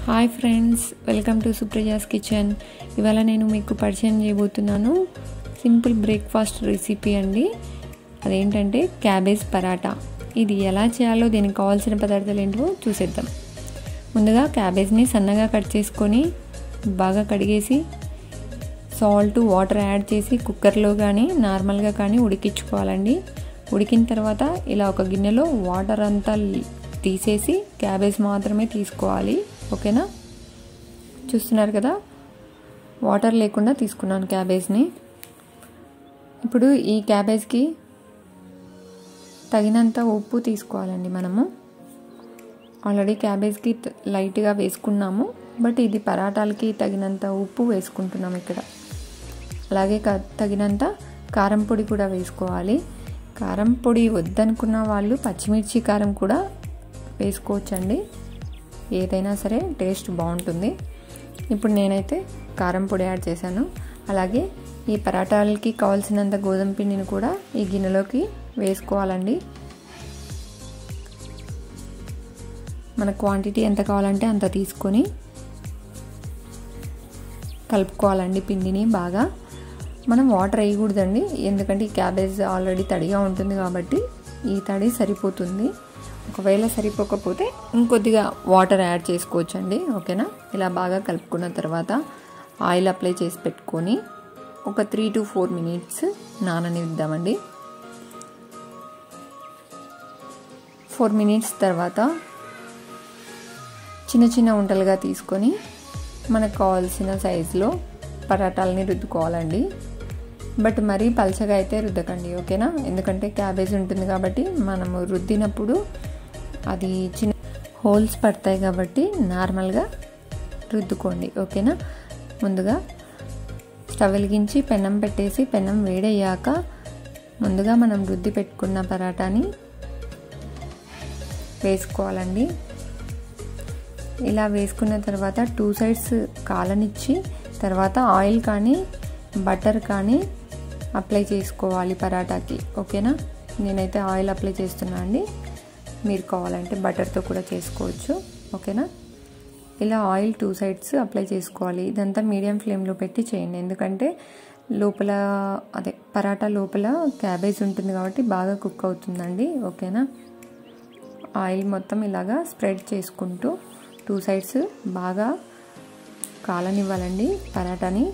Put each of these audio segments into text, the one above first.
hi friends welcome to Supraja's kitchen ఇవాళ నేను మీకు పరిచయం చేయబోతున్నాను సింపుల్ బ్రేక్ఫాస్ట్ రెసిపీ అండి అదేంటంటే క్యాబేజ్ పరాటా ఇది ఎలా చేయాలో దీనికి కావాల్సిన పదార్థాలు ఏంటో చూసేద్దాం ముందుగా క్యాబేజ్ని సన్నగా కట్ చేసుకొని బాగా కడిగేసి సాల్ట్ వాటర్ యాడ్ చేసి కుక్కర్లో కానీ నార్మల్గా కానీ ఉడికించుకోవాలండి ఉడికిన తర్వాత ఇలా ఒక గిన్నెలో వాటర్ అంతా తీసేసి క్యాబేజ్ మాత్రమే తీసుకోవాలి ఓకేనా చూస్తున్నారు కదా వాటర్ లేకుండా తీసుకున్నాను క్యాబేజ్ని ఇప్పుడు ఈ క్యాబేజ్కి తగినంత ఉప్పు తీసుకోవాలండి మనము ఆల్రెడీ క్యాబేజ్కి లైట్గా వేసుకున్నాము బట్ ఇది పరాటాలకి తగినంత ఉప్పు వేసుకుంటున్నాం ఇక్కడ అలాగే తగినంత కారం పొడి కూడా వేసుకోవాలి కారం పొడి వద్దనుకున్న వాళ్ళు పచ్చిమిర్చి కారం కూడా వేసుకోవచ్చండి ఏదైనా సరే టేస్ట్ బాగుంటుంది ఇప్పుడు నేనైతే కారం పొడి యాడ్ చేశాను అలాగే ఈ పరాటాలకి కావాల్సినంత గోధుమ పిండిని కూడా ఈ గిన్నెలోకి వేసుకోవాలండి మన క్వాంటిటీ ఎంత కావాలంటే అంత తీసుకొని కలుపుకోవాలండి పిండిని బాగా మనం వాటర్ వేయకూడదండి ఎందుకంటే ఈ క్యాబేజ్ ఆల్రెడీ తడిగా ఉంటుంది కాబట్టి ఈ తడి సరిపోతుంది ఒకవేళ సరిపోకపోతే ఇంకొద్దిగా వాటర్ యాడ్ చేసుకోవచ్చండి ఓకేనా ఇలా బాగా కలుపుకున్న తర్వాత ఆయిల్ అప్లై చేసి పెట్టుకొని ఒక త్రీ టు ఫోర్ మినిట్స్ నాననిద్దామండి ఫోర్ మినిట్స్ తర్వాత చిన్న చిన్న ఉంటలుగా తీసుకొని మనకు కావాల్సిన సైజులో పరాటాలని రుద్దుకోవాలండి బట్ మరీ పలచగా అయితే రుద్దకండి ఓకేనా ఎందుకంటే క్యాబేజ్ ఉంటుంది కాబట్టి మనము రుద్దినప్పుడు అది చిన్న హోల్స్ పడతాయి కాబట్టి నార్మల్గా రుద్దుకోండి ఓకేనా ముందుగా స్టవ్ వెలిగించి పెన్నం పెట్టేసి పెన్నం వేడయ్యాక ముందుగా మనం రుద్ది పెట్టుకున్న పరాటాని వేసుకోవాలండి ఇలా వేసుకున్న తర్వాత టూ సైడ్స్ కాలనిచ్చి తర్వాత ఆయిల్ కానీ బటర్ కానీ అప్లై చేసుకోవాలి పరాటాకి ఓకేనా నేనైతే ఆయిల్ అప్లై చేస్తున్నా అండి మీరు కావాలంటే బటర్తో కూడా చేసుకోవచ్చు ఓకేనా ఇలా ఆయిల్ టూ సైడ్స్ అప్లై చేసుకోవాలి ఇదంతా మీడియం ఫ్లేమ్లో పెట్టి చేయండి ఎందుకంటే లోపల అదే పరాటా లోపల క్యాబేజ్ ఉంటుంది కాబట్టి బాగా కుక్ అవుతుందండి ఓకేనా ఆయిల్ మొత్తం ఇలాగా స్ప్రెడ్ చేసుకుంటూ టూ సైడ్స్ బాగా కాలనివ్వాలండి పరాటాని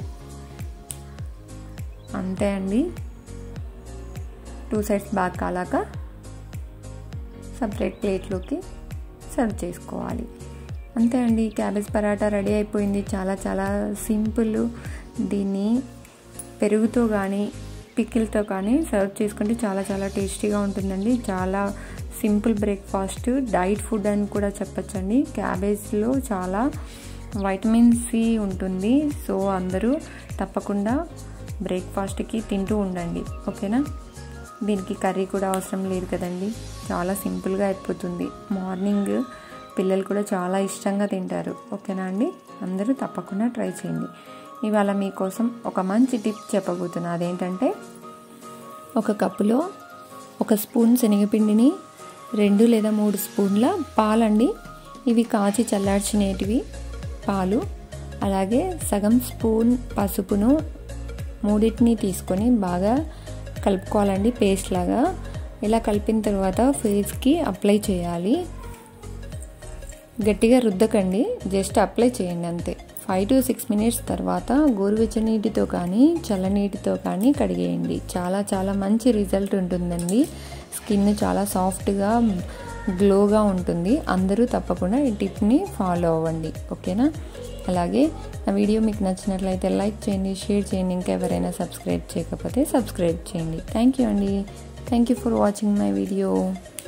అంతే అండి టూ సైడ్స్ బాగా కాలాక సపరేట్ ప్లేట్లోకి సర్వ్ చేసుకోవాలి అంతే అండి క్యాబేజ్ పరాటా రెడీ అయిపోయింది చాలా చాలా సింపుల్ దీన్ని పెరుగుతో కానీ పికిల్తో కానీ సర్వ్ చేసుకుంటే చాలా చాలా టేస్టీగా ఉంటుందండి చాలా సింపుల్ బ్రేక్ఫాస్ట్ డైట్ ఫుడ్ అని కూడా చెప్పచ్చండి క్యాబేజ్లో చాలా వైటమిన్ సి ఉంటుంది సో అందరూ తప్పకుండా బ్రేక్ఫాస్ట్కి తింటూ ఉండండి ఓకేనా దీనికి కర్రీ కూడా అవసరం లేదు కదండి చాలా సింపుల్గా అయిపోతుంది మార్నింగ్ పిల్లలు కూడా చాలా ఇష్టంగా తింటారు ఓకేనా అండి అందరూ తప్పకుండా ట్రై చేయండి ఇవాళ మీకోసం ఒక మంచి టిప్ చెప్పబోతున్నా అదేంటంటే ఒక కప్పులో ఒక స్పూన్ శనగపిండిని రెండు లేదా మూడు స్పూన్ల పాలండి ఇవి కాచి చల్లార్చినేటివి పాలు అలాగే సగం స్పూన్ పసుపును మూడింటిని తీసుకొని బాగా కలుపుకోవాలండి పేస్ట్ లాగా ఇలా కలిపిన తర్వాత ఫేస్కి అప్లై చేయాలి గట్టిగా రుద్దకండి జస్ట్ అప్లై చేయండి అంతే ఫైవ్ టు సిక్స్ మినిట్స్ తర్వాత గోరువెచ్చ నీటితో కానీ చల్లనీటితో కానీ కడిగేయండి చాలా చాలా మంచి రిజల్ట్ ఉంటుందండి స్కిన్ చాలా సాఫ్ట్గా గ్లోగా ఉంటుంది అందరూ తప్పకుండా ఈ టిప్ని ఫాలో అవ్వండి ఓకేనా అలాగే నా వీడియో మీకు నచ్చినట్లయితే లైక్ చేయండి షేర్ చేయండి ఇంకా ఎవరైనా సబ్స్క్రైబ్ చేయకపోతే సబ్స్క్రైబ్ చేయండి థ్యాంక్ యూ అండి thank you for watching my video